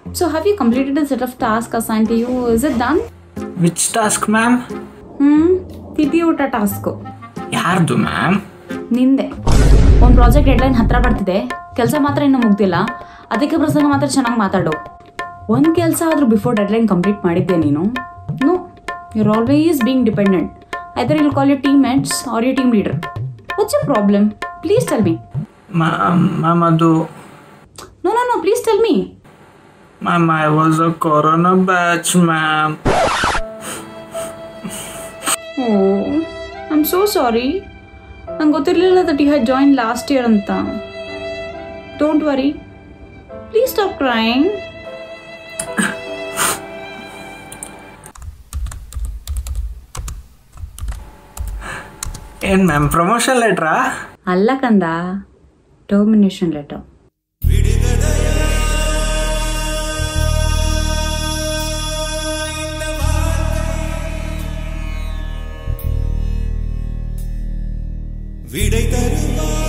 So, have you completed a set of tasks assigned to you? Is it done? Which task ma'am ಹ್ಞೂ ತಿಥಿ ಊಟ task ಯಾರ್ದು ma'am ನಿಂದೆ ಒಂದು project deadline ಹತ್ರ ಬರ್ತಿದೆ ಕೆಲಸ ಮಾತ್ರ ಇನ್ನೂ ಮುಗ್ದಿಲ್ಲ ಅದಕ್ಕೆ ಪ್ರಸಂಗ ಮಾತ್ರ ಚೆನ್ನಾಗಿ ಮಾತಾಡು ಒಂದು ಕೆಲಸ ಆದರೂ ಬಿಫೋರ್ ಡೆಡ್ಲೈನ್ ಕಂಪ್ಲೀಟ್ ಮಾಡಿದ್ದೆ ನೀನು no your always being dependent either I'll call your teammates or your team leader what's your problem please tell me ma'am ಅದು no no no please tell me ma'am I was a corona batch ma'am oh I am so sorry ನಂಗೆ ಗೊತ್ತಿರಲಿಲ್ಲ that you had join last year ಅಂತ don't worry please stop crying ಏನು ma'am promotion ಲೆಟ್ರಾ ಅಲ್ಲ ಕಂದ termination letter விடை தருவாய்